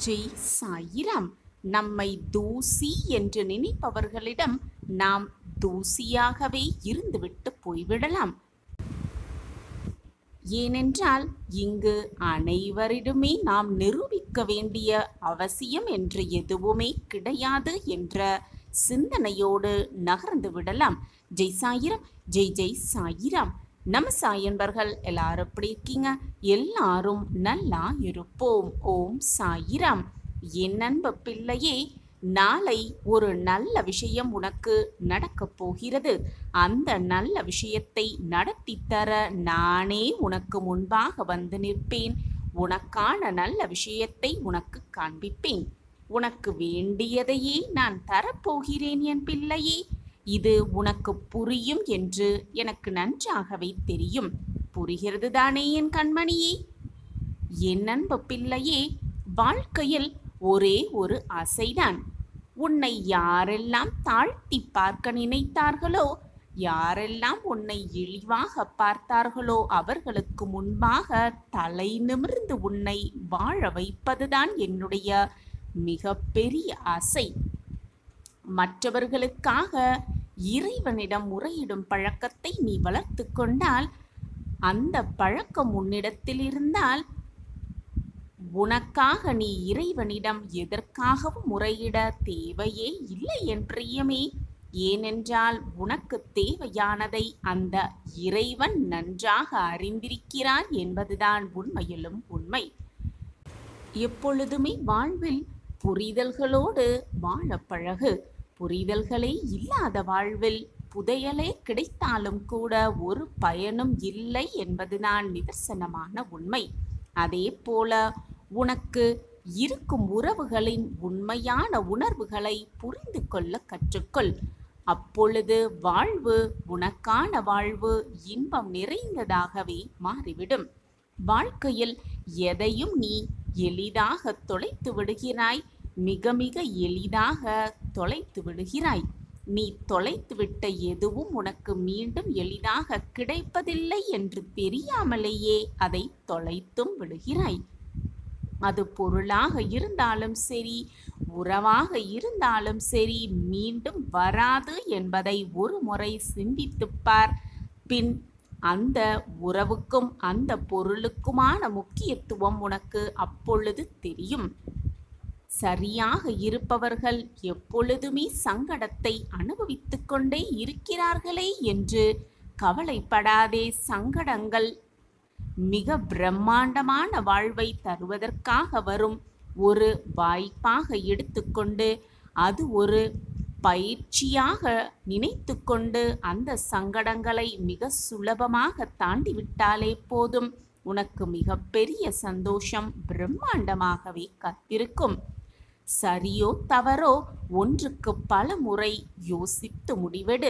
ஜெய் சாயிராம் நம்மை தூசி என்று நினைப்பவர்களிடம் நாம் தூசியாகவே இருந்துவிட்டு போய்விடலாம் ஏனென்றால் இங்கு அனைவரிடமே நாம் நிரூபிக்க வேண்டிய அவசியம் என்று எதுவுமே கிடையாது என்ற சிந்தனையோடு நகர்ந்து விடலாம் ஜெய் சாயிரம் ஜெய் ஜெய் சாயிராம் நம்ம சாயன்பர்கள் எல்லாரும் எப்படி இருக்கீங்க எல்லாரும் நல்லா இருப்போம் ஓம் சாயிராம் என் அன்பு பிள்ளையே நாளை ஒரு நல்ல விஷயம் உனக்கு நடக்கப் போகிறது அந்த நல்ல விஷயத்தை நடத்தி தர நானே உனக்கு முன்பாக வந்து நிற்பேன் உனக்கான நல்ல விஷயத்தை உனக்கு காண்பிப்பேன் உனக்கு வேண்டியதையே நான் தரப்போகிறேன் என் பிள்ளையே இது உனக்கு புரியும் என்று எனக்கு நன்றாகவே தெரியும் புரிகிறது தானே என் கண்மணியே என் அன்பு பிள்ளையே வாழ்க்கையில் ஒரே ஒரு ஆசைதான் உன்னை யாரெல்லாம் தாழ்த்தி பார்க்க நினைத்தார்களோ யாரெல்லாம் உன்னை இழிவாக பார்த்தார்களோ அவர்களுக்கு முன்பாக தலை நிமிர்ந்து உன்னை வாழ வைப்பதுதான் என்னுடைய மிகப்பெரிய ஆசை மற்றவர்களுக்காக இறைவனிடம் முறையிடும் பழக்கத்தை நீ வளர்த்து கொண்டால் அந்த பழக்கம் உன்னிடத்தில் இருந்தால் உனக்காக நீ இறைவனிடம் எதற்காகவும் முறையிட தேவையே இல்லை என் பிரியமே ஏனென்றால் உனக்கு தேவையானதை அந்த இறைவன் நன்றாக அறிந்திருக்கிறான் என்பதுதான் உண்மையிலும் உண்மை எப்பொழுதுமே வாழ்வில் புரிதல்களோடு வாழ பழகு புரிதல்களே இல்லாத வாழ்வில் புதையலே கிடைத்தாலும் கூட ஒரு பயனும் இல்லை என்பதுதான் நிதர்சனமான உண்மை அதே போல உனக்கு இருக்கும் உறவுகளின் உண்மையான உணர்வுகளை புரிந்து கொள்ள கற்றுக்கொள் அப்பொழுது வாழ்வு உனக்கான வாழ்வு இன்பம் நிறைந்ததாகவே மாறிவிடும் வாழ்க்கையில் எதையும் நீ எளிதாக தொலைத்து விடுகிறாய் மிக மிக எளிதாக தொலைத்து விடுகிறாய் நீ தொலைத்துவிட்ட எதுவும் உனக்கு மீண்டும் எளிதாக கிடைப்பதில்லை என்று தெரியாமலேயே அதை தொலைத்தும் விடுகிறாய் அது பொருளாக இருந்தாலும் சரி உறவாக இருந்தாலும் சரி மீண்டும் வராது என்பதை ஒரு முறை சிந்தித்துப் பார் பின் அந்த உறவுக்கும் அந்த பொருளுக்குமான முக்கியத்துவம் உனக்கு அப்பொழுது தெரியும் சரியாக இருப்பவர்கள் எப்பொழுதுமே சங்கடத்தை அனுபவித்துக் கொண்டே இருக்கிறார்களே என்று கவலைப்படாதே சங்கடங்கள் மிக பிரம்மாண்டமான வாழ்வை தருவதற்காக வரும் ஒரு வாய்ப்பாக எடுத்துக்கொண்டு அது ஒரு பயிற்சியாக நினைத்து கொண்டு அந்த சங்கடங்களை மிக சுலபமாக தாண்டிவிட்டாலே போதும் உனக்கு மிகப்பெரிய சந்தோஷம் பிரம்மாண்டமாகவே காத்திருக்கும் சரியோ தவறோ ஒன்றுக்கு பல முறை யோசித்து முடிவெடு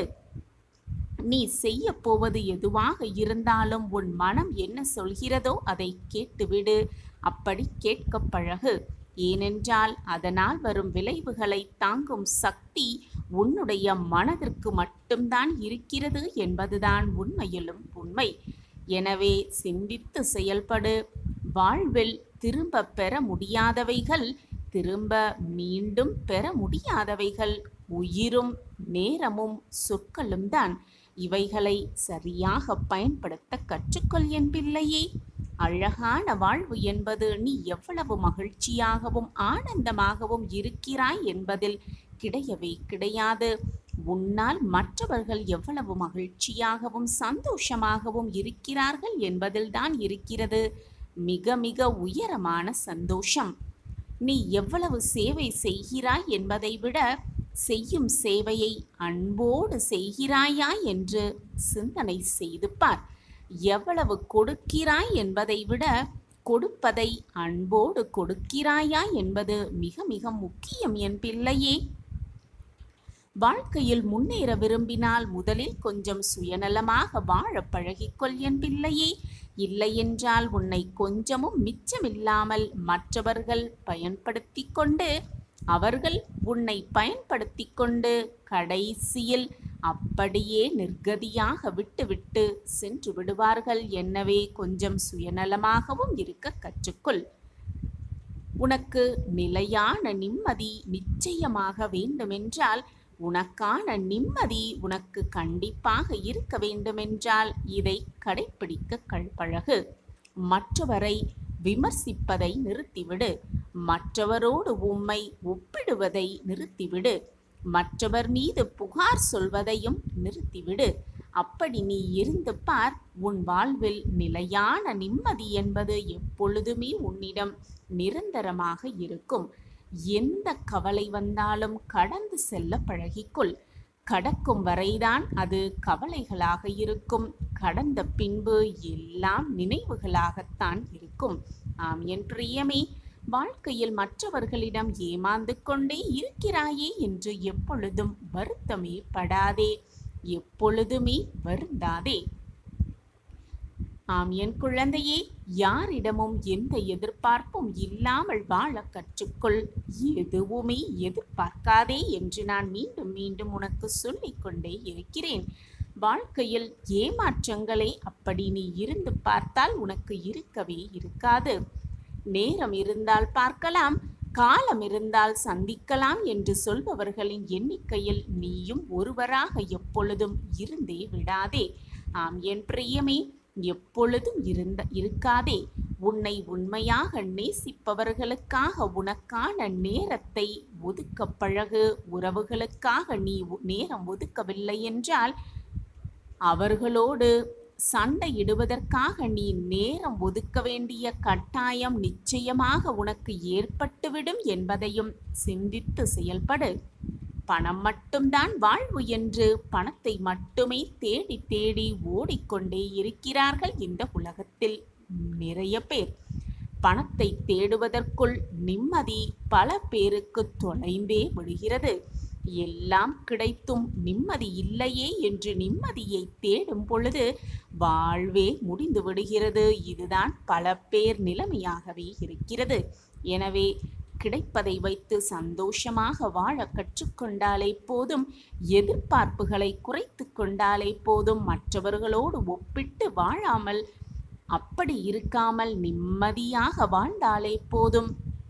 நீ செய்ய போவது எதுவாக இருந்தாலும் உன் மனம் என்ன சொல்கிறதோ அதை கேட்டுவிடு அப்படி கேட்க பழகு ஏனென்றால் அதனால் வரும் விளைவுகளை தாங்கும் சக்தி உன்னுடைய மனதிற்கு மட்டும்தான் இருக்கிறது என்பதுதான் உண்மையிலும் உண்மை எனவே சிந்தித்து செயல்படு வாழ்வில் திரும்ப பெற முடியாதவைகள் திரும்ப மீண்டும் பெற முடியாதவைகள் உயிரும் நேரமும் சொற்களும் தான் இவைகளை சரியாக பயன்படுத்த கற்றுக்கொள் என் பிள்ளையே அழகான வாழ்வு என்பது நீ எவ்வளவு மகிழ்ச்சியாகவும் ஆனந்தமாகவும் இருக்கிறாய் என்பதில் கிடையவே கிடையாது உன்னால் மற்றவர்கள் எவ்வளவு மகிழ்ச்சியாகவும் சந்தோஷமாகவும் இருக்கிறார்கள் என்பதில்தான் இருக்கிறது மிக மிக உயரமான சந்தோஷம் நீ எவ்வளவு சேவை செய்கிறாய் என்பதை விட செய்யும் சேவையை அன்போடு செய்கிறாயா என்று சிந்தனை செய்து பார் எவ்வளவு கொடுக்கிறாய் என்பதை விட கொடுப்பதை அன்போடு கொடுக்கிறாயா என்பது மிக மிக முக்கியம் என் பிள்ளையே வாழ்க்கையில் முன்னேற விரும்பினால் முதலில் கொஞ்சம் சுயநலமாக வாழ பழகிக்கொள் என் பிள்ளையே இல்லையென்றால் உன்னை கொஞ்சமும் மிச்சமில்லாமல் மற்றவர்கள் பயன்படுத்தி கொண்டு அவர்கள் உன்னை பயன்படுத்தி கொண்டு கடைசியில் அப்படியே நிர்கதியாக விட்டுவிட்டு சென்று விடுவார்கள் எனவே கொஞ்சம் சுயநலமாகவும் இருக்க கற்றுக்கொள் உனக்கு நிலையான நிம்மதி நிச்சயமாக வேண்டுமென்றால் உனக்கான நிம்மதி உனக்கு கண்டிப்பாக இருக்க வேண்டுமென்றால் இதை கடைப்பிடிக்க கழ்பழகு மற்றவரை விமர்சிப்பதை நிறுத்திவிடு மற்றவரோடு உம்மை ஒப்பிடுவதை நிறுத்திவிடு மற்றவர் மீது புகார் சொல்வதையும் நிறுத்திவிடு அப்படி நீ இருந்து பார் உன் வாழ்வில் நிலையான நிம்மதி என்பது எப்பொழுதுமே உன்னிடம் நிரந்தரமாக இருக்கும் எந்த கவலை வந்தாலும் கடந்து செல்ல பழகிக்கொள் கடக்கும் வரைதான் அது கவலைகளாக இருக்கும் கடந்த பின்பு எல்லாம் நினைவுகளாகத்தான் இருக்கும் ஆம் என் பிரியமே வாழ்க்கையில் மற்றவர்களிடம் ஏமாந்து கொண்டே இருக்கிறாயே என்று எப்பொழுதும் வருத்தமே படாதே எப்பொழுதுமே வருந்தாதே ஆம் என் குழந்தையே யாரிடமும் எந்த எதிர்பார்ப்பும் இல்லாமல் வாழ கற்றுக்கொள் எதுவுமே எதிர்பார்க்காதே என்று நான் மீண்டும் மீண்டும் உனக்கு சொல்லிக் கொண்டே இருக்கிறேன் வாழ்க்கையில் ஏமாற்றங்களே அப்படி நீ இருந்து பார்த்தால் உனக்கு இருக்கவே இருக்காது நேரம் இருந்தால் பார்க்கலாம் காலம் இருந்தால் சந்திக்கலாம் என்று சொல்பவர்களின் எண்ணிக்கையில் நீயும் ஒருவராக எப்பொழுதும் இருந்தே விடாதே ஆம் என் பிரியமே எப்பொழுதும் இருந்த இருக்காதே உன்னை உண்மையாக நேசிப்பவர்களுக்காக உனக்கான நேரத்தை ஒதுக்க பழகு உறவுகளுக்காக நீ ஒ- நேரம் ஒதுக்கவில்லை என்றால் அவர்களோடு சண்டையிடுவதற்காக நீ நேரம் ஒதுக்க வேண்டிய கட்டாயம் நிச்சயமாக உனக்கு ஏற்பட்டுவிடும் என்பதையும் சிந்தித்து செயல்படு பணம் மட்டும்தான் வாழ்வு என்று பணத்தை மட்டுமே தேடி தேடி ஓடிக்கொண்டே இருக்கிறார்கள் இந்த உலகத்தில் நிறைய பேர் பணத்தை தேடுவதற்குள் நிம்மதி பல பேருக்கு தொலைந்தே விடுகிறது எல்லாம் கிடைத்தும் நிம்மதி இல்லையே என்று நிம்மதியை தேடும் பொழுது வாழ்வே முடிந்து விடுகிறது இதுதான் பல பேர் நிலைமையாகவே இருக்கிறது எனவே கிடைப்பதை வைத்து சந்தோஷமாக வாழ கற்றுக்கொண்டாலே போதும் எதிர்பார்ப்புகளை குறைத்து கொண்டாலே போதும் மற்றவர்களோடு ஒப்பிட்டு வாழாமல் அப்படி இருக்காமல் நிம்மதியாக வாழ்ந்தாலே போதும்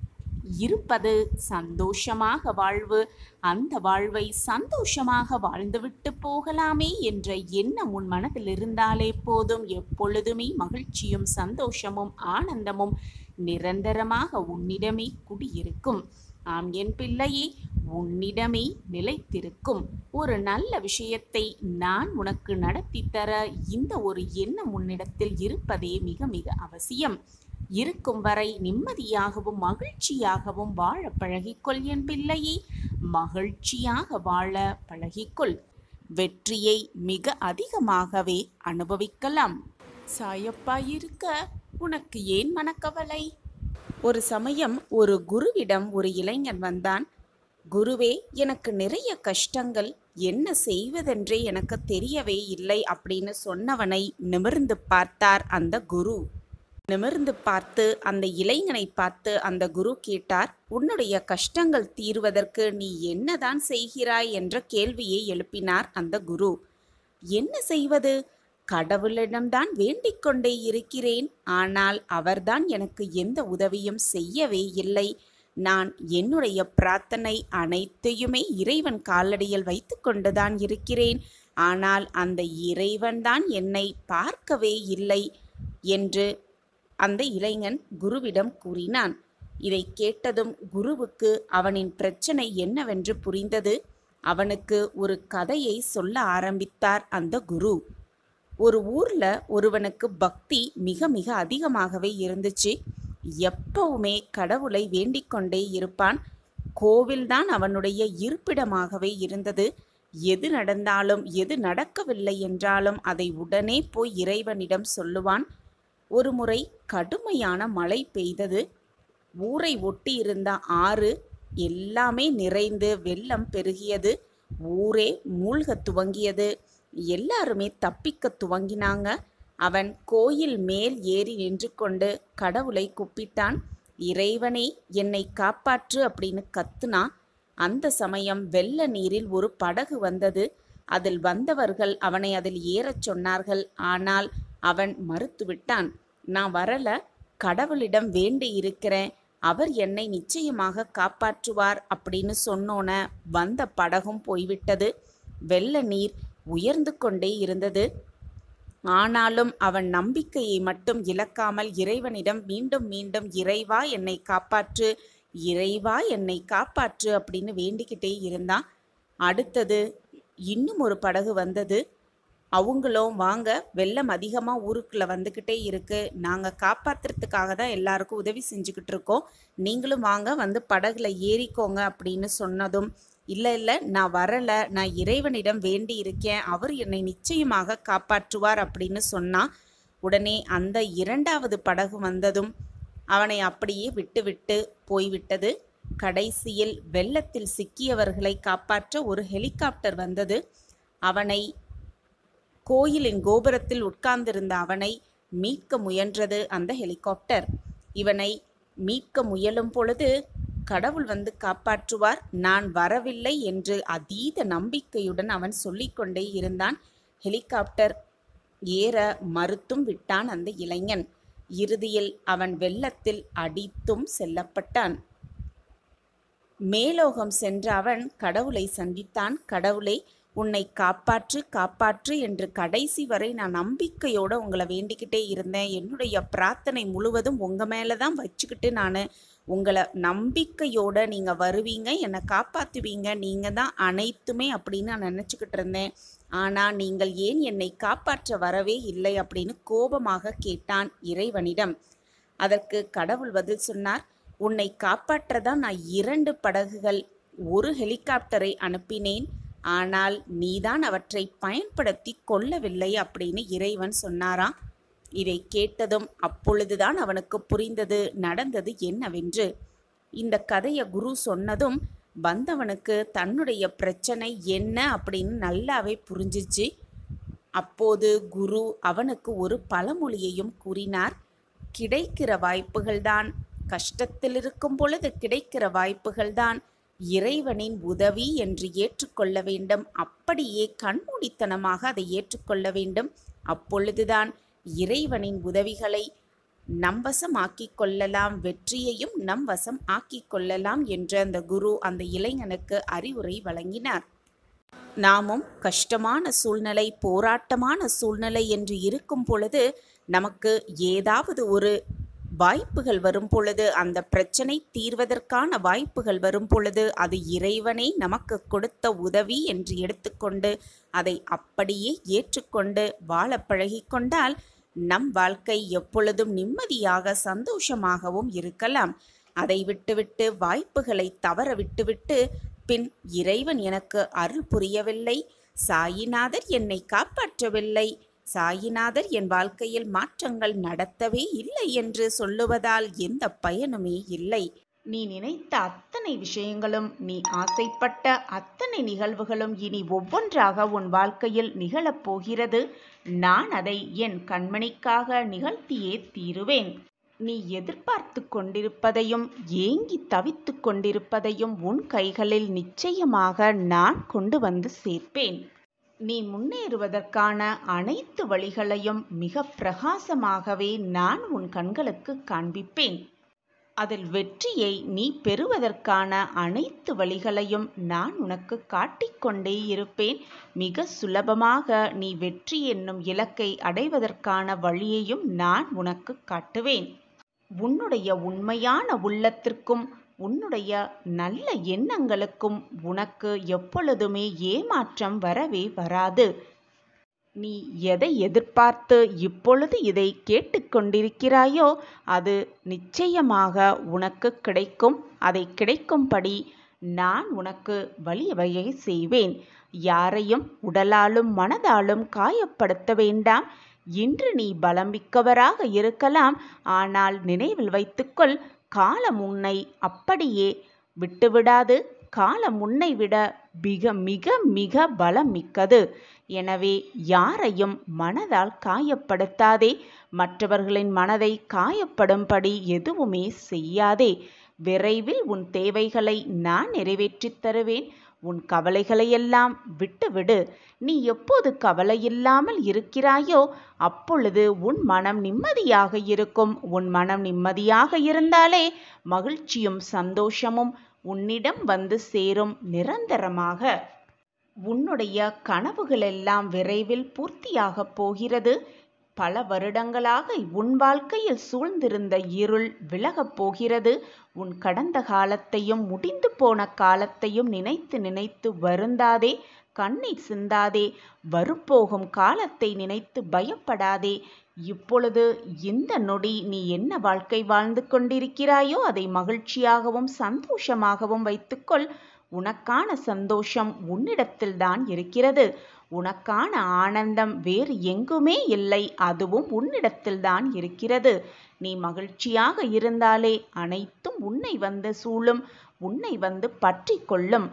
இருப்பது சந்தோஷமாக வாழ்வு அந்த வாழ்வை சந்தோஷமாக வாழ்ந்துவிட்டு போகலாமே என்ற எண்ணம் உன் மனதில் இருந்தாலே போதும் எப்பொழுதுமே மகிழ்ச்சியும் சந்தோஷமும் ஆனந்தமும் நிரந்தரமாக உன்னிடமே குடியிருக்கும் ஆம் என் பிள்ளையே உன்னிடமே நிலைத்திருக்கும் ஒரு நல்ல விஷயத்தை நான் உனக்கு நடத்தி தர இந்த ஒரு எண்ணம் உன்னிடத்தில் இருப்பதே மிக மிக அவசியம் இருக்கும் வரை நிம்மதியாகவும் மகிழ்ச்சியாகவும் வாழ பழகிக்கொள் என் பிள்ளையே மகிழ்ச்சியாக வாழ பழகிக்கொள் வெற்றியை மிக அதிகமாகவே அனுபவிக்கலாம் சாயப்பா இருக்க உனக்கு ஏன் மனக்கவலை ஒரு சமயம் ஒரு குருவிடம் ஒரு இளைஞன் வந்தான் குருவே எனக்கு நிறைய கஷ்டங்கள் என்ன செய்வதென்றே எனக்கு தெரியவே இல்லை அப்படின்னு சொன்னவனை நிமிர்ந்து பார்த்தார் அந்த குரு நிமிர்ந்து பார்த்து அந்த இளைஞனை பார்த்து அந்த குரு கேட்டார் உன்னுடைய கஷ்டங்கள் தீர்வதற்கு நீ என்னதான் செய்கிறாய் என்ற கேள்வியை எழுப்பினார் அந்த குரு என்ன செய்வது கடவுளிடம்தான் வேண்டிக் கொண்டே இருக்கிறேன் ஆனால் அவர்தான் எனக்கு எந்த உதவியும் செய்யவே இல்லை நான் என்னுடைய பிரார்த்தனை அனைத்தையுமே இறைவன் காலடியில் வைத்து கொண்டுதான் இருக்கிறேன் ஆனால் அந்த இறைவன்தான் என்னை பார்க்கவே இல்லை என்று அந்த இளைஞன் குருவிடம் கூறினான் இதை கேட்டதும் குருவுக்கு அவனின் பிரச்சனை என்னவென்று புரிந்தது அவனுக்கு ஒரு கதையை சொல்ல ஆரம்பித்தார் அந்த குரு ஒரு ஊர்ல ஒருவனுக்கு பக்தி மிக மிக அதிகமாகவே இருந்துச்சு எப்பவுமே கடவுளை வேண்டிக் கொண்டே இருப்பான் கோவில்தான் அவனுடைய இருப்பிடமாகவே இருந்தது எது நடந்தாலும் எது நடக்கவில்லை என்றாலும் அதை உடனே போய் இறைவனிடம் சொல்லுவான் ஒரு முறை கடுமையான மழை பெய்தது ஊரை ஒட்டி இருந்த ஆறு எல்லாமே நிறைந்து வெள்ளம் பெருகியது ஊரே மூழ்கத் துவங்கியது எல்லாருமே தப்பிக்க துவங்கினாங்க அவன் கோயில் மேல் ஏறி நின்று கொண்டு கடவுளை கூப்பிட்டான் இறைவனே என்னை காப்பாற்று அப்படின்னு கத்துனான் அந்த சமயம் வெள்ள நீரில் ஒரு படகு வந்தது அதில் வந்தவர்கள் அவனை அதில் ஏறச் சொன்னார்கள் ஆனால் அவன் மறுத்துவிட்டான் நான் வரல கடவுளிடம் வேண்டி இருக்கிறேன் அவர் என்னை நிச்சயமாக காப்பாற்றுவார் அப்படின்னு சொன்னோன வந்த படகும் போய்விட்டது வெள்ள நீர் உயர்ந்து கொண்டே இருந்தது ஆனாலும் அவன் நம்பிக்கையை மட்டும் இழக்காமல் இறைவனிடம் மீண்டும் மீண்டும் இறைவா என்னை காப்பாற்று இறைவா என்னை காப்பாற்று அப்படின்னு வேண்டிக்கிட்டே இருந்தான் அடுத்தது இன்னும் ஒரு படகு வந்தது அவங்களும் வாங்க வெள்ளம் அதிகமாக ஊருக்குள்ளே வந்துக்கிட்டே இருக்கு நாங்கள் காப்பாத்துறதுக்காக தான் எல்லாருக்கும் உதவி செஞ்சுக்கிட்டு இருக்கோம் நீங்களும் வாங்க வந்து படகுல ஏறிக்கோங்க அப்படின்னு சொன்னதும் இல்லை இல்லை நான் வரலை நான் இறைவனிடம் வேண்டி இருக்கேன் அவர் என்னை நிச்சயமாக காப்பாற்றுவார் அப்படின்னு சொன்னான் உடனே அந்த இரண்டாவது படகு வந்ததும் அவனை அப்படியே விட்டுவிட்டு போய்விட்டது கடைசியில் வெள்ளத்தில் சிக்கியவர்களை காப்பாற்ற ஒரு ஹெலிகாப்டர் வந்தது அவனை கோயிலின் கோபுரத்தில் உட்கார்ந்திருந்த அவனை மீட்க முயன்றது அந்த ஹெலிகாப்டர் இவனை மீட்க முயலும் பொழுது கடவுள் வந்து காப்பாற்றுவார் நான் வரவில்லை என்று அதீத நம்பிக்கையுடன் அவன் சொல்லிக்கொண்டே இருந்தான் ஹெலிகாப்டர் ஏற மறுத்தும் விட்டான் அந்த இளைஞன் இறுதியில் அவன் வெள்ளத்தில் அடித்தும் செல்லப்பட்டான் மேலோகம் சென்ற அவன் கடவுளை சந்தித்தான் கடவுளை உன்னை காப்பாற்று காப்பாற்று என்று கடைசி வரை நான் நம்பிக்கையோட உங்களை வேண்டிக்கிட்டே இருந்தேன் என்னுடைய பிரார்த்தனை முழுவதும் உங்கள் மேலே தான் வச்சுக்கிட்டு நான் உங்களை நம்பிக்கையோட நீங்கள் வருவீங்க என்னை காப்பாற்றுவீங்க நீங்கள் தான் அனைத்துமே அப்படின்னு நான் நினச்சிக்கிட்டு இருந்தேன் ஆனால் நீங்கள் ஏன் என்னை காப்பாற்ற வரவே இல்லை அப்படின்னு கோபமாக கேட்டான் இறைவனிடம் அதற்கு கடவுள் பதில் சொன்னார் உன்னை காப்பாற்ற தான் நான் இரண்டு படகுகள் ஒரு ஹெலிகாப்டரை அனுப்பினேன் ஆனால் நீதான் அவற்றை பயன்படுத்தி கொள்ளவில்லை அப்படின்னு இறைவன் சொன்னாராம் இதை கேட்டதும் அப்பொழுதுதான் அவனுக்கு புரிந்தது நடந்தது என்னவென்று இந்த கதையை குரு சொன்னதும் வந்தவனுக்கு தன்னுடைய பிரச்சனை என்ன அப்படின்னு நல்லாவே புரிஞ்சிச்சு அப்போது குரு அவனுக்கு ஒரு பழமொழியையும் கூறினார் கிடைக்கிற வாய்ப்புகள்தான் கஷ்டத்தில் இருக்கும் பொழுது கிடைக்கிற வாய்ப்புகள்தான் இறைவனின் உதவி என்று ஏற்றுக்கொள்ள வேண்டும் அப்படியே கண்மூடித்தனமாக அதை ஏற்றுக்கொள்ள வேண்டும் அப்பொழுதுதான் இறைவனின் உதவிகளை நம் வசம் ஆக்கிக் கொள்ளலாம் வெற்றியையும் நம் வசம் ஆக்கிக் கொள்ளலாம் என்று அந்த குரு அந்த இளைஞனுக்கு அறிவுரை வழங்கினார் நாமும் கஷ்டமான சூழ்நிலை போராட்டமான சூழ்நிலை என்று இருக்கும் பொழுது நமக்கு ஏதாவது ஒரு வாய்ப்புகள் வரும் பொழுது அந்த பிரச்சனை தீர்வதற்கான வாய்ப்புகள் வரும் பொழுது அது இறைவனே நமக்கு கொடுத்த உதவி என்று எடுத்துக்கொண்டு அதை அப்படியே ஏற்றுக்கொண்டு வாழ பழகிக்கொண்டால் நம் வாழ்க்கை எப்பொழுதும் நிம்மதியாக சந்தோஷமாகவும் இருக்கலாம் அதை விட்டுவிட்டு வாய்ப்புகளை தவற விட்டுவிட்டு பின் இறைவன் எனக்கு அருள் புரியவில்லை சாயிநாதர் என்னை காப்பாற்றவில்லை சாயிநாதர் என் வாழ்க்கையில் மாற்றங்கள் நடத்தவே இல்லை என்று சொல்லுவதால் எந்த பயனுமே இல்லை நீ நினைத்த அத்தனை விஷயங்களும் நீ ஆசைப்பட்ட அத்தனை நிகழ்வுகளும் இனி ஒவ்வொன்றாக உன் வாழ்க்கையில் நிகழப் போகிறது நான் அதை என் கண்மணிக்காக நிகழ்த்தியே தீருவேன் நீ எதிர்பார்த்து கொண்டிருப்பதையும் ஏங்கி தவித்து கொண்டிருப்பதையும் உன் கைகளில் நிச்சயமாக நான் கொண்டு வந்து சேர்ப்பேன் நீ முன்னேறுவதற்கான அனைத்து வழிகளையும் மிக பிரகாசமாகவே நான் உன் கண்களுக்கு காண்பிப்பேன் அதில் வெற்றியை நீ பெறுவதற்கான அனைத்து வழிகளையும் நான் உனக்கு காட்டிக்கொண்டே இருப்பேன் மிக சுலபமாக நீ வெற்றி என்னும் இலக்கை அடைவதற்கான வழியையும் நான் உனக்கு காட்டுவேன் உன்னுடைய உண்மையான உள்ளத்திற்கும் உன்னுடைய நல்ல எண்ணங்களுக்கும் உனக்கு எப்பொழுதுமே ஏமாற்றம் வரவே வராது நீ எதை எதிர்பார்த்து இப்பொழுது இதை கேட்டுக்கொண்டிருக்கிறாயோ அது நிச்சயமாக உனக்கு கிடைக்கும் அதை கிடைக்கும்படி நான் உனக்கு வழிவகை செய்வேன் யாரையும் உடலாலும் மனதாலும் காயப்படுத்த வேண்டாம் இன்று நீ பலம் மிக்கவராக இருக்கலாம் ஆனால் நினைவில் வைத்துக்கொள் காலம் உன்னை அப்படியே விட்டுவிடாது காலம் உன்னை விட மிக மிக மிக பலம் மிக்கது எனவே யாரையும் மனதால் காயப்படுத்தாதே மற்றவர்களின் மனதை காயப்படும்படி எதுவுமே செய்யாதே விரைவில் உன் தேவைகளை நான் நிறைவேற்றித் தருவேன் உன் கவலைகளையெல்லாம் விட்டுவிடு நீ எப்போது கவலையில்லாமல் இருக்கிறாயோ அப்பொழுது உன் மனம் நிம்மதியாக இருக்கும் உன் மனம் நிம்மதியாக இருந்தாலே மகிழ்ச்சியும் சந்தோஷமும் உன்னிடம் வந்து சேரும் நிரந்தரமாக உன்னுடைய கனவுகளெல்லாம் விரைவில் பூர்த்தியாகப் போகிறது பல வருடங்களாக உன் வாழ்க்கையில் சூழ்ந்திருந்த இருள் விலகப் போகிறது உன் கடந்த காலத்தையும் முடிந்து போன காலத்தையும் நினைத்து நினைத்து வருந்தாதே கண்ணீர் சிந்தாதே வருப்போகும் காலத்தை நினைத்து பயப்படாதே இப்பொழுது இந்த நொடி நீ என்ன வாழ்க்கை வாழ்ந்து கொண்டிருக்கிறாயோ அதை மகிழ்ச்சியாகவும் சந்தோஷமாகவும் வைத்துக்கொள் உனக்கான சந்தோஷம் உன்னிடத்தில்தான் இருக்கிறது உனக்கான ஆனந்தம் வேறு எங்குமே இல்லை அதுவும் உன்னிடத்தில்தான் இருக்கிறது நீ மகிழ்ச்சியாக இருந்தாலே அனைத்தும் உன்னை வந்து சூழும் உன்னை வந்து பற்றி கொள்ளும்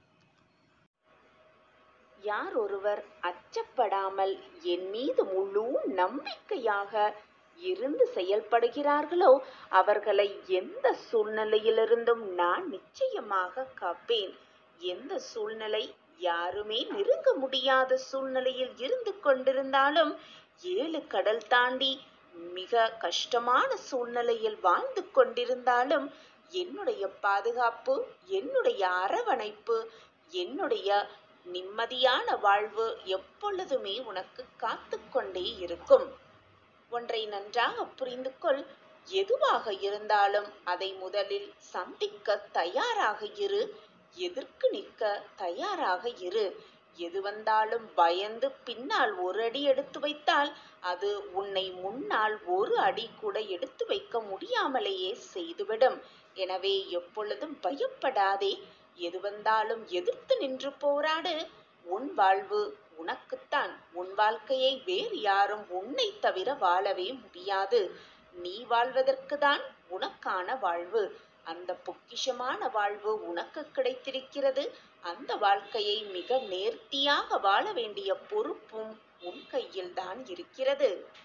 யார் ஒருவர் அச்சப்படாமல் என் மீது முழு நம்பிக்கையாக இருந்து செயல்படுகிறார்களோ அவர்களை எந்த சூழ்நிலையிலிருந்தும் நான் நிச்சயமாக காப்பேன் எந்த சூழ்நிலை யாருமே நெருங்க முடியாத சூழ்நிலையில் இருந்து கொண்டிருந்தாலும் ஏழு கடல் தாண்டி மிக கஷ்டமான சூழ்நிலையில் வாழ்ந்து கொண்டிருந்தாலும் என்னுடைய பாதுகாப்பு என்னுடைய அரவணைப்பு என்னுடைய நிம்மதியான வாழ்வு எப்பொழுதுமே உனக்கு காத்து கொண்டே இருக்கும் ஒன்றை நன்றாக புரிந்து கொள் எதுவாக இருந்தாலும் அதை முதலில் சந்திக்க தயாராக இரு எதிர்க்கு நிற்க தயாராக இரு எது வந்தாலும் பயந்து பின்னால் ஒரு அடி எடுத்து வைத்தால் அது உன்னை முன்னால் ஒரு அடி கூட எடுத்து வைக்க முடியாமலேயே செய்துவிடும் எனவே எப்பொழுதும் பயப்படாதே எது வந்தாலும் எதிர்த்து நின்று போராடு உன் வாழ்வு உனக்குத்தான் உன் வாழ்க்கையை வேறு யாரும் உன்னை தவிர வாழவே முடியாது நீ வாழ்வதற்கு தான் உனக்கான வாழ்வு அந்த பொக்கிஷமான வாழ்வு உனக்கு கிடைத்திருக்கிறது அந்த வாழ்க்கையை மிக நேர்த்தியாக வாழ வேண்டிய பொறுப்பும் உன் கையில் தான் இருக்கிறது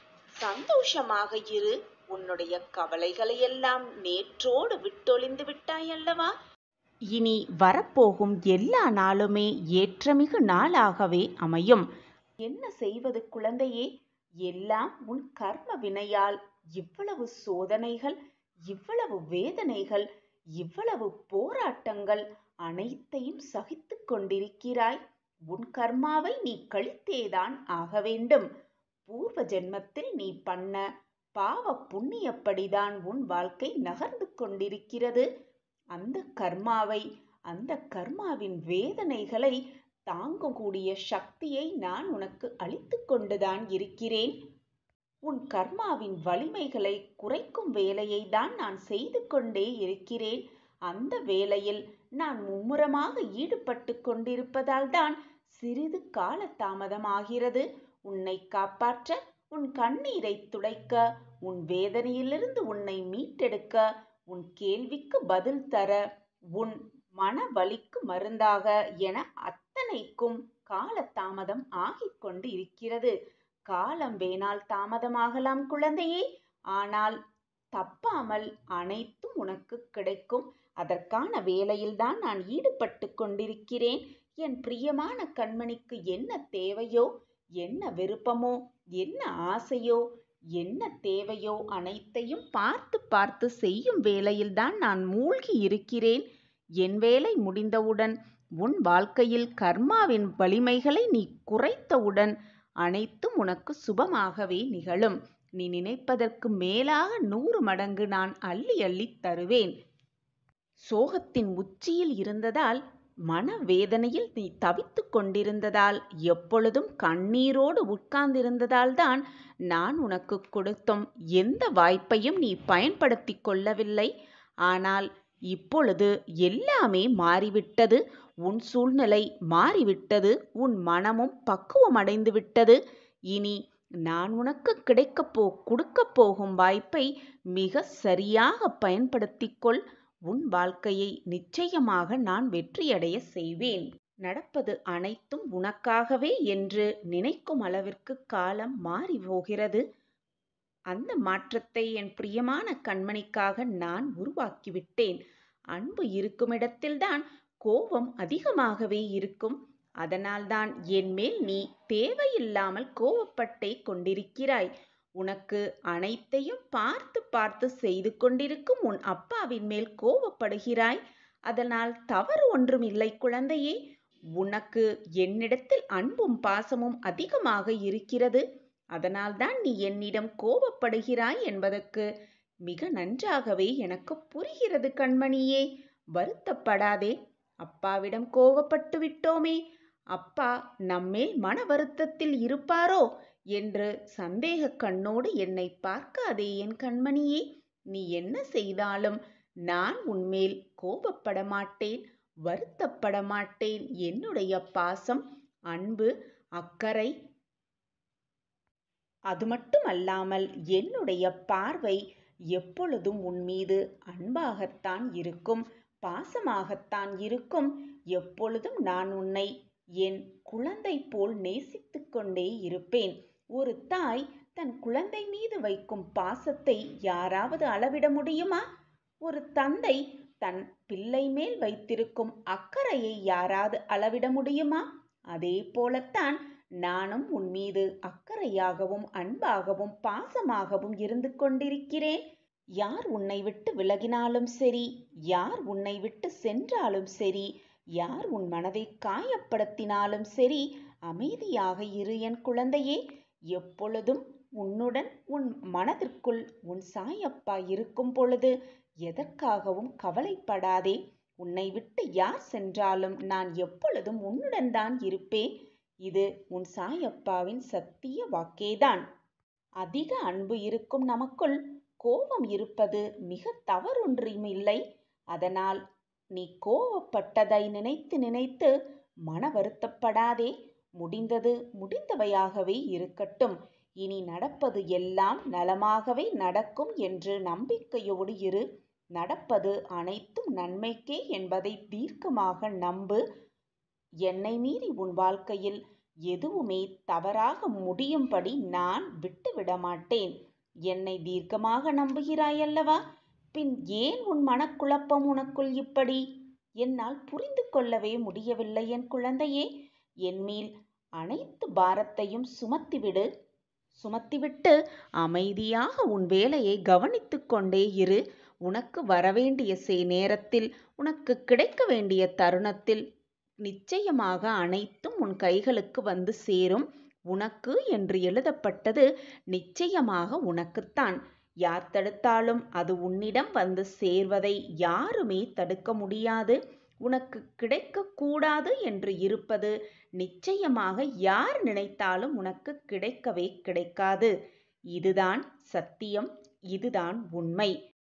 சந்தோஷமாக இரு உன்னுடைய கவலைகளை எல்லாம் நேற்றோடு விட்டொழிந்து விட்டாய் அல்லவா இனி வரப்போகும் எல்லா நாளுமே ஏற்றமிகு நாளாகவே அமையும் என்ன செய்வது குழந்தையே எல்லாம் உன் கர்ம வினையால் இவ்வளவு சோதனைகள் இவ்வளவு வேதனைகள் இவ்வளவு போராட்டங்கள் அனைத்தையும் சகித்துக் கொண்டிருக்கிறாய் உன் கர்மாவை நீ கழித்தேதான் ஆக வேண்டும் பூர்வ ஜென்மத்தில் நீ பண்ண பாவ புண்ணியப்படிதான் உன் வாழ்க்கை நகர்ந்து கொண்டிருக்கிறது அந்த கர்மாவை அந்த கர்மாவின் வேதனைகளை தாங்கக்கூடிய சக்தியை நான் உனக்கு அளித்து கொண்டுதான் இருக்கிறேன் உன் கர்மாவின் வலிமைகளை குறைக்கும் வேலையை தான் நான் செய்து கொண்டே இருக்கிறேன் அந்த வேலையில் நான் மும்முரமாக ஈடுபட்டு கொண்டிருப்பதால் தான் சிறிது கால தாமதமாகிறது உன்னை காப்பாற்ற உன் கண்ணீரை துடைக்க உன் வேதனையிலிருந்து உன்னை மீட்டெடுக்க உன் கேள்விக்கு பதில் தர உன் மன வலிக்கு மருந்தாக என அத்தனைக்கும் கால தாமதம் ஆகிக் கொண்டு இருக்கிறது காலம் வேணால் தாமதமாகலாம் குழந்தையே ஆனால் தப்பாமல் அனைத்தும் உனக்கு கிடைக்கும் அதற்கான வேலையில்தான் நான் ஈடுபட்டு கொண்டிருக்கிறேன் என் பிரியமான கண்மணிக்கு என்ன தேவையோ என்ன விருப்பமோ என்ன ஆசையோ என்ன தேவையோ அனைத்தையும் பார்த்து பார்த்து செய்யும் வேலையில்தான் நான் மூழ்கி இருக்கிறேன் என் வேலை முடிந்தவுடன் உன் வாழ்க்கையில் கர்மாவின் வலிமைகளை நீ குறைத்தவுடன் அனைத்தும் உனக்கு சுபமாகவே நிகழும் நீ நினைப்பதற்கு மேலாக நூறு மடங்கு நான் அள்ளி அள்ளி தருவேன் சோகத்தின் உச்சியில் இருந்ததால் மனவேதனையில் நீ தவித்து கொண்டிருந்ததால் எப்பொழுதும் கண்ணீரோடு உட்கார்ந்திருந்ததால் தான் நான் உனக்கு கொடுத்தும் எந்த வாய்ப்பையும் நீ பயன்படுத்தி கொள்ளவில்லை ஆனால் இப்பொழுது எல்லாமே மாறிவிட்டது உன் சூழ்நிலை மாறிவிட்டது உன் மனமும் பக்குவமடைந்து விட்டது இனி நான் உனக்கு கிடைக்கப் போ கொடுக்கப் போகும் வாய்ப்பை மிக சரியாக பயன்படுத்திக் கொள் உன் வாழ்க்கையை நிச்சயமாக நான் வெற்றியடைய செய்வேன் நடப்பது அனைத்தும் உனக்காகவே என்று நினைக்கும் அளவிற்கு காலம் மாறி போகிறது அந்த மாற்றத்தை என் பிரியமான கண்மணிக்காக நான் உருவாக்கிவிட்டேன் அன்பு இருக்குமிடத்தில்தான் கோபம் அதிகமாகவே இருக்கும் அதனால்தான் என் மேல் நீ தேவையில்லாமல் கோபப்பட்டே கொண்டிருக்கிறாய் உனக்கு அனைத்தையும் பார்த்து பார்த்து செய்து கொண்டிருக்கும் உன் அப்பாவின் மேல் கோபப்படுகிறாய் அதனால் தவறு ஒன்றும் இல்லை குழந்தையே உனக்கு என்னிடத்தில் அன்பும் பாசமும் அதிகமாக இருக்கிறது அதனால்தான் நீ என்னிடம் கோபப்படுகிறாய் என்பதற்கு மிக நன்றாகவே எனக்கு புரிகிறது கண்மணியே வருத்தப்படாதே அப்பாவிடம் கோபப்பட்டு விட்டோமே அப்பா நம்மேல் மன வருத்தத்தில் இருப்பாரோ என்று சந்தேக கண்ணோடு என்னை பார்க்காதே என் கண்மணியே நீ என்ன செய்தாலும் நான் உன்மேல் கோபப்பட மாட்டேன் வருத்தப்பட மாட்டேன் என்னுடைய பாசம் அன்பு அக்கறை அது மட்டுமல்லாமல் என்னுடைய பார்வை எப்பொழுதும் உன் மீது அன்பாகத்தான் இருக்கும் பாசமாகத்தான் இருக்கும் எப்பொழுதும் நான் உன்னை என் குழந்தை போல் நேசித்து கொண்டே இருப்பேன் ஒரு தாய் தன் குழந்தை மீது வைக்கும் பாசத்தை யாராவது அளவிட முடியுமா ஒரு தந்தை தன் பிள்ளை மேல் வைத்திருக்கும் அக்கறையை யாராவது அளவிட முடியுமா அதே போலத்தான் நானும் உன் மீது அக்கறையாகவும் அன்பாகவும் பாசமாகவும் இருந்து கொண்டிருக்கிறேன் யார் உன்னை விட்டு விலகினாலும் சரி யார் உன்னை விட்டு சென்றாலும் சரி யார் உன் மனதை காயப்படுத்தினாலும் சரி அமைதியாக இரு என் குழந்தையே எப்பொழுதும் உன்னுடன் உன் மனதிற்குள் உன் சாயப்பா இருக்கும் பொழுது எதற்காகவும் கவலைப்படாதே உன்னை விட்டு யார் சென்றாலும் நான் எப்பொழுதும் உன்னுடன் தான் இருப்பேன் இது உன் சாயப்பாவின் சத்திய வாக்கேதான் அதிக அன்பு இருக்கும் நமக்குள் கோபம் இருப்பது மிக தவறொன்றும் இல்லை அதனால் நீ கோபப்பட்டதை நினைத்து நினைத்து மன வருத்தப்படாதே முடிந்தது முடிந்தவையாகவே இருக்கட்டும் இனி நடப்பது எல்லாம் நலமாகவே நடக்கும் என்று நம்பிக்கையோடு இரு நடப்பது அனைத்தும் நன்மைக்கே என்பதை தீர்க்கமாக நம்பு என்னை மீறி உன் வாழ்க்கையில் எதுவுமே தவறாக முடியும்படி நான் விட்டுவிட மாட்டேன் என்னை தீர்க்கமாக நம்புகிறாய் அல்லவா பின் ஏன் உன் மனக்குழப்பம் உனக்குள் இப்படி என்னால் புரிந்து கொள்ளவே முடியவில்லை என் குழந்தையே என்மேல் அனைத்து பாரத்தையும் சுமத்திவிடு சுமத்திவிட்டு அமைதியாக உன் வேலையை கவனித்து கொண்டே இரு உனக்கு வரவேண்டிய சே நேரத்தில் உனக்கு கிடைக்க வேண்டிய தருணத்தில் நிச்சயமாக அனைத்தும் உன் கைகளுக்கு வந்து சேரும் உனக்கு என்று எழுதப்பட்டது நிச்சயமாக உனக்குத்தான் யார் தடுத்தாலும் அது உன்னிடம் வந்து சேர்வதை யாருமே தடுக்க முடியாது உனக்கு கிடைக்கக்கூடாது என்று இருப்பது நிச்சயமாக யார் நினைத்தாலும் உனக்கு கிடைக்கவே கிடைக்காது இதுதான் சத்தியம் இதுதான் உண்மை